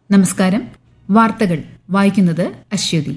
നമസ്കാരം വാർത്തകൾ വായിക്കുന്നത് അശ്വതി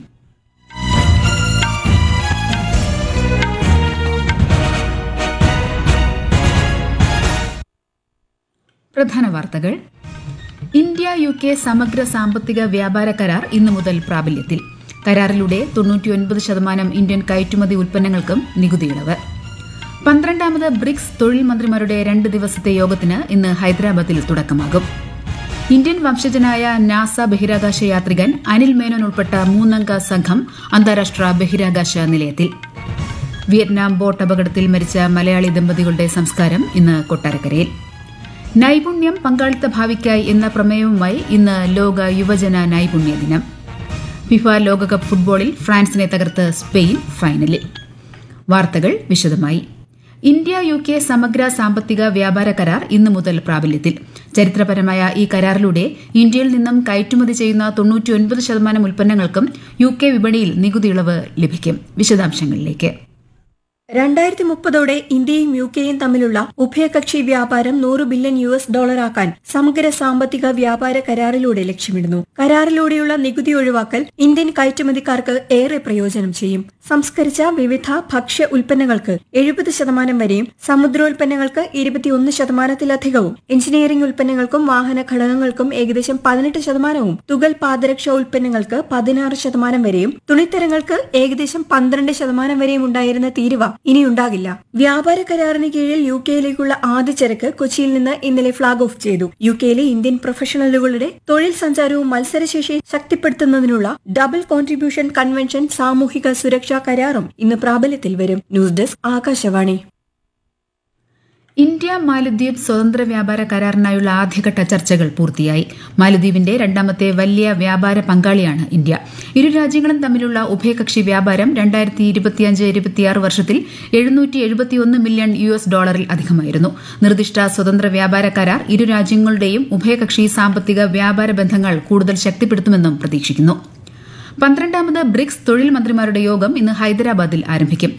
പ്രധാന വാർത്തകൾ ഇന്ത്യ യു കെ സമഗ്ര സാമ്പത്തിക വ്യാപാര കരാർ ഇന്നു മുതൽ പ്രാബല്യത്തിൽ കരാറിലൂടെ തൊണ്ണൂറ്റിയൊൻപത് ശതമാനം ഇന്ത്യൻ കയറ്റുമതി ഉൽപ്പന്നങ്ങൾക്കും നികുതി ഇളവ് പന്ത്രണ്ടാമത് ബ്രിക്സ് തൊഴിൽ മന്ത്രിമാരുടെ രണ്ട് ദിവസത്തെ യോഗത്തിന് ഇന്ന് ഹൈദരാബാദിൽ തുടക്കമാകും ഇന്ത്യൻ വംശജനായ നാസ ബഹിരാകാശ യാത്രികൻ അനിൽ മേനോൻ ഉൾപ്പെട്ട മൂന്നംഗ സംഘം അന്താരാഷ്ട്ര ബഹിരാകാശ നിലയത്തിൽ വിയറ്റ്നാം ബോട്ട് അപകടത്തിൽ മരിച്ച മലയാളി ദമ്പതികളുടെ സംസ്കാരം ഇന്ന് കൊട്ടാരക്കരയിൽ നൈപുണ്യം പങ്കാളിത്ത ഭാവിക്കായി എന്ന പ്രമേയവുമായി ഇന്ന് ലോക യുവജന നൈപുണ്യ ദിനം ഫിഫ ലോകകപ്പ് ഫുട്ബോളിൽ ഫ്രാൻസിനെ തകർത്ത് സ്പെയിൻ ഫൈനലിൽ വാർത്തകൾ വിശദമായി ഇന്ത്യ യു കെ സമഗ്ര സാമ്പത്തിക വ്യാപാര കരാർ ഇന്നു മുതൽ പ്രാബല്യത്തിൽ ചരിത്രപരമായ ഈ കരാറിലൂടെ ഇന്ത്യയിൽ നിന്നും കയറ്റുമതി ചെയ്യുന്ന തൊണ്ണൂറ്റിയൊൻപത് ശതമാനം ഉൽപ്പന്നങ്ങൾക്കും യു കെ വിപണിയിൽ നികുതി ഇളവ് ലഭിക്കും വിശദാംശങ്ങളിലേക്ക് രണ്ടായിരത്തി മുപ്പതോടെ ഇന്ത്യയും യു കെയും തമ്മിലുള്ള ഉഭയകക്ഷി വ്യാപാരം നൂറ് ബില്യൺ യു എസ് ഡോളറാക്കാൻ സമഗ്ര സാമ്പത്തിക വ്യാപാര കരാറിലൂടെ ലക്ഷ്യമിടുന്നു കരാറിലൂടെയുള്ള നികുതി ഒഴിവാക്കൽ ഇന്ത്യൻ കയറ്റുമതിക്കാർക്ക് ഏറെ പ്രയോജനം ചെയ്യും സംസ്കരിച്ച വിവിധ ഭക്ഷ്യ ഉൽപ്പന്നങ്ങൾക്ക് എഴുപത് ശതമാനം വരെയും സമുദ്രോൽപ്പന്നങ്ങൾക്ക് ഇരുപത്തിയൊന്ന് ശതമാനത്തിലധികവും എഞ്ചിനീയറിംഗ് ഉൽപ്പന്നങ്ങൾക്കും വാഹന ഘടകങ്ങൾക്കും ഏകദേശം പതിനെട്ട് ശതമാനവും തുകൽ പാദരക്ഷ ഉൽപ്പന്നങ്ങൾക്ക് പതിനാറ് ശതമാനം വരെയും തുണിത്തരങ്ങൾക്ക് ഏകദേശം പന്ത്രണ്ട് ശതമാനം വരെയും ഉണ്ടായിരുന്ന തീരുവ ഇനിയുണ്ടാകില്ല വ്യാപാര കരാറിന് കീഴിൽ യു കെയിലേക്കുള്ള ആദ്യ ചരക്ക് കൊച്ചിയിൽ നിന്ന് ഇന്നലെ ഫ്ളാഗ് ഓഫ് ചെയ്തു യു കെയിലെ ഇന്ത്യൻ പ്രൊഫഷണലുകളുടെ തൊഴിൽ സഞ്ചാരവും മത്സരശേഷി ശക്തിപ്പെടുത്തുന്നതിനുള്ള ഡബിൾ കോൺട്രിബ്യൂഷൻ കൺവെൻഷൻ സാമൂഹിക സുരക്ഷാ കരാറും ഇന്ന് പ്രാബല്യത്തിൽ വരും news desk Akashvani India Maldives സ്വതന്ത്ര വ്യാപാര കരാറിനായുള്ള ആദ്യഘട്ട ചർച്ചകൾ പൂർത്തിയായി മാലദ്വീപിന്റെ രണ്ടാമത്തെ വലിയ വ്യാപാര പങ്കാളിയാണ് ഇന്ത്യ ഇരു രാജ്യങ്ങളും തമ്മിലുള്ള ഉഭയകക്ഷി വ്യാപാരം രണ്ടായിരത്തി ഇരുപത്തിയഞ്ച് ഇരുപത്തിയാറ് വർഷത്തിൽ എഴുന്നൂറ്റി എഴുപത്തിയൊന്ന് മില്യൺ യു എസ് ഡോളറിൽ അധികമായിരുന്നു നിർദ്ദിഷ്ട സ്വതന്ത്ര വ്യാപാര കരാർ ഇരു രാജ്യങ്ങളുടെയും ഉഭയകക്ഷി സാമ്പത്തിക വ്യാപാര ബന്ധങ്ങൾ കൂടുതൽ ശക്തിപ്പെടുത്തുമെന്നും പ്രതീക്ഷിക്കുന്നു പന്ത്രണ്ടാമത് ബ്രിക്സ് തൊഴിൽ മന്ത്രിമാരുടെ യോഗം ഇന്ന് ഹൈദരാബാദിൽ ആരംഭിക്കും